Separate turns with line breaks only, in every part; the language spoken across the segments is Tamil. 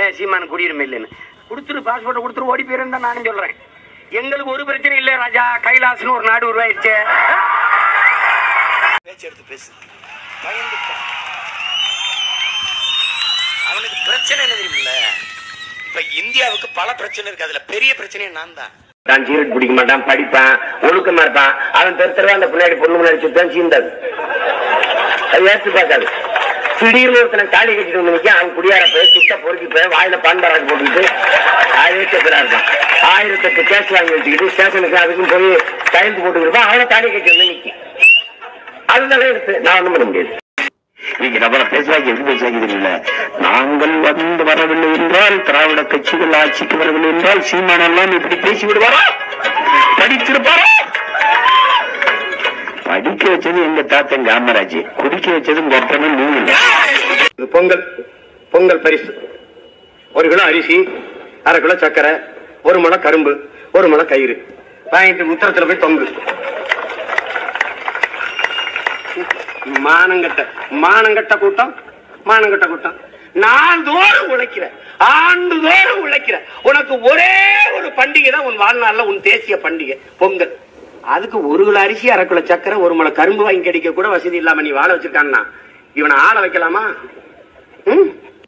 ஏன் சீமான் குடியுரிமை இல்லைன்னு கொடுத்துரு பாஸ்போர்ட்டை கொடுத்துரு ஓடி போயிருந்தா நானும் சொல்றேன் எங்களுக்கு ஒரு பிரச்சனை இல்லை ராஜா கைலாஸ்னு ஒரு நாடு உருவாயிருச்சு பேச்சு எடுத்து பேசு பயந்துட்டான் அவனுக்கு பிரச்சனை என்ன தெரியுமில்ல இப்ப இந்தியாவுக்கு பல பிரச்சனை இருக்கு அதுல பெரிய பிரச்சனையே நான் தான் நான் சீரட் பிடிக்க மாட்டான் படிப்பான் ஒழுக்கமா இருப்பான் அவன் தெரு தெருவா அந்த பின்னாடி பொண்ணு முன்னாடி சுத்தான் சீந்தாது அது ஏற்று பார்க்காது திடீர்னு ஒருத்தனை தாலி கட்டிட்டு வந்து நிக்க அவன் குடியார போய் சுத்த பொறுக்கி போய் வாயில பான்பராக்கு போட்டுக்கிட்டு அதே செப்பரா இருப்பான் ஆயிரத்தெட்டு கேஸ் வாங்கி வச்சுக்கிட்டு ஸ்டேஷனுக்கு அதுக்கும் போய் கையெழுத்து போட்டுக்கிட்டு அவனை தாலி கட்டி வந்து நிக்க அதுதான் எடுத்து நான் ஒண்ணும் பண்ண முடியாது நீங்க நம்மள பேசுவாங்க எப்படி பேசுவாங்க தெரியல நாங்கள் வந்து வரவில்லை என்றால் திராவிட கட்சிகள் ஆட்சிக்கு வரவில்லை என்றால் சீமானெல்லாம் இப்படி பேசி விடுவாரா படித்திருப்பாரா படிக்க வச்சது எங்க தாத்தன் காமராஜ் குடிக்க வச்சது உங்க அப்பனும் நீங்க இல்ல
இது பொங்கல் பொங்கல் பரிசு ஒரு கிலோ அரிசி அரை கிலோ சர்க்கரை ஒரு முளை கரும்பு ஒரு முளை கயிறு வாங்கிட்டு முத்திரத்துல போய் தொங்கு மானங்கட்ட மானங்கட்ட கூட்டம் மானங்கட்ட கூட்டம் நாள்தோறும் உழைக்கிற ஆண்டுதோறும் உழைக்கிற உனக்கு ஒரே ஒரு பண்டிகை தான் உன் வாழ்நாள்ல உன் தேசிய பண்டிகை பொங்கல் அதுக்கு ஒரு கிலோ அரிசி அரை கிலோ சக்கரை ஒரு முளை கரும்பு வாங்கி கிடைக்க கூட வசதி இல்லாம நீ வாழ வச்சிருக்கான்னா இவனை ஆள வைக்கலாமா ம்?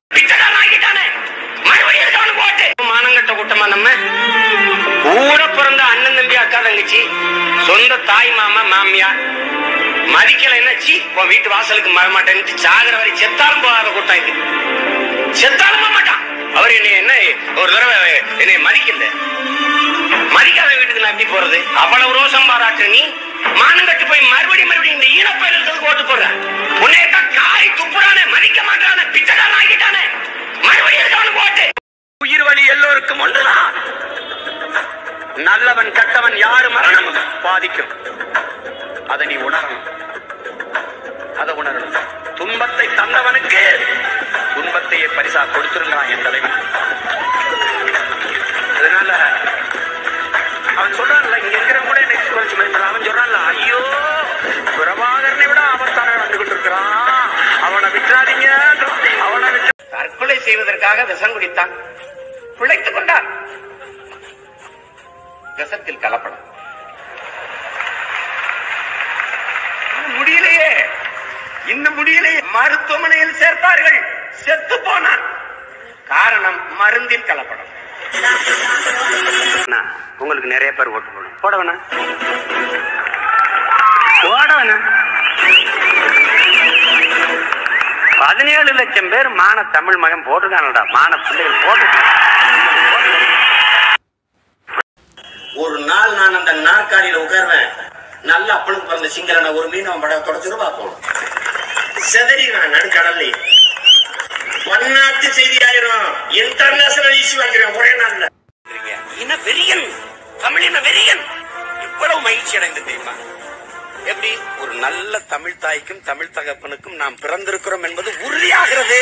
மானங்கட்ட கூட்டமா நம்ம ஊர பிறந்த அண்ணன் தம்பி அக்கா தங்கச்சி சொந்த தாய் மாமா மாமியா மதிக்கல என்ன சீ உன் வீட்டு வாசலுக்கு வரமாட்டேன்னு சாகிற வரை செத்தாலும் போகாத கூட்டம் இது செத்தாலும் போக மாட்டான் அவர் என்னை என்ன ஒரு தடவை என்னை மதிக்கல மதிக்காத வீட்டுக்கு நான் எப்படி போறது அவ்வளவு ரோசம் பாராட்டு நீ மானம் கட்டு போய் மறுபடியும் மறுபடியும் இந்த ஈனப்பயலுக்கு ஓட்டு போடுற உன்னையத்தான் காரி துப்புறானே மதிக்க மாட்டானே பிச்சைக்காரன் ஆகிட்டானே மறுபடியும் எதுக்கு அவனுக்கு ஓட்டு உயிர் வழி எல்லோருக்கும் ஒன்றுதான் நல்லவன் கட்டவன் யாரு மரணமும் பாதிக்கும் அதை நீ உணரணும் அதை உணரணும் துன்பத்தை தந்தவனுக்கு துன்பத்தையே பரிசா கொடுத்திருந்தான் என் தலைவன் அதனால அவன் சொல்றான்ல இங்க இருக்கிற கூட எனக்கு குறைச்சு பயப்படல அவன் சொல்றான்ல ஐயோ பிரபாகரனை விட ஆபத்தான நடந்துகிட்டு இருக்கிறான் அவனை விட்டுறாதீங்க அவனை விட்டு தற்கொலை செய்வதற்காக விஷம் குடித்தான் பிழைத்துக் கொண்டான் விஷத்தில் கலப்படம் இன்னும் முடியலையே இன்னும் முடியலையே மருத்துவமனையில் சேர்த்தார்கள் செத்து போனான் காரணம் மருந்தில் கலப்படம் அண்ணா, உங்களுக்கு நிறைய பேர் ஓட்டு போடணும் போட வேணா போட வேணா பதினேழு லட்சம் பேர் மான தமிழ் மகன் போட்டுருக்கானடா மான பிள்ளைகள் போட்டு ஒரு நாள் நான் அந்த நாற்காலியில உட்காருவேன் நல்ல அப்பளுக்கு பிறந்த சிங்களன ஒரு மீனவன் படம் தொடச்சு பார்ப்போம் செதறிடுவேன் நடுக்கடல்ல பன்னாட்டு செய்தி ஆயிரும் இன்டர்நேஷனல் இஷ்யூ ஆகிறேன் ஒரே நாள்ல இன வெறியன் தமிழின வெறியன் இவ்வளவு மகிழ்ச்சி அடைந்து தெரியுமா எப்படி ஒரு நல்ல தமிழ் தாய்க்கும் தமிழ் தகப்பனுக்கும் நாம் பிறந்திருக்கிறோம் என்பது உறுதியாகிறது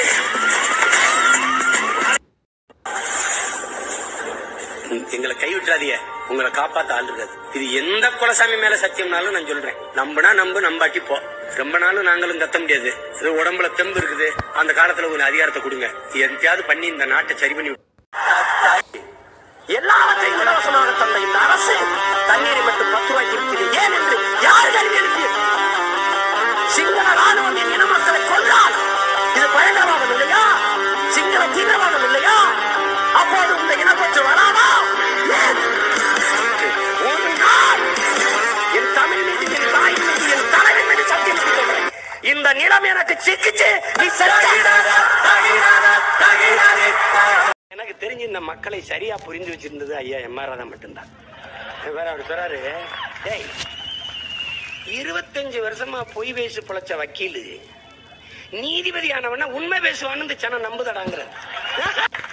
எங்களை கைவிட்டுறாதீங்க உங்களை காப்பாத்த ஆள் இருக்காது இது எந்த குலசாமி மேல சத்தியம்னாலும் நான் சொல்றேன் நம்புனா நம்பு நம்பாட்டி போ ரொம்ப நாளும் நாங்களும் கத்த முடியாது இது உடம்புல தெம்பு இருக்குது அந்த காலத்துல ஒரு அதிகாரத்தை கொடுங்க எந்தையாவது பண்ணி இந்த நாட்டை சரி பண்ணி விடு. எல்லாவற்றையும் இலவசமாக தந்த இந்த அரசு தண்ணீரை மட்டும் பத்து ரூபாய்க்கு இருக்குது ஏன் என்று யார் கல்வி எழுப்பியது சிங்கள ராணுவம் என் இன மக்களை கொன்றால் இது பயங்கரவாதம் இல்லையா சிங்கள தீவிரவாதம் இல்லையா அப்போது இந்த இனப்பற்று வராதா ஏன்? ஒரு நாள் என் தமிழ் மீது என் தாய் மீது என் தலைவன் மீது சத்தியம் பண்ணி சொல்றேன். இந்த நிலம் எனக்கு சிக்கிச்சு நீ செத்த- எனக்கு தெரிஞ்சு இந்த மக்களை சரியா புரிஞ்சு வச்சிருந்தது ஐயா எம் ஆர் ராதா மட்டும்தான் வேற அவர் சொல்றாரு டேய் இருபத்தஞ்சு வருஷமா பொய் பேசி பிழைச்ச வக்கீலு நீதிபதியானவன உண்மை பேசுவான்னு இந்த சனம் நம்புதடாங்கிறது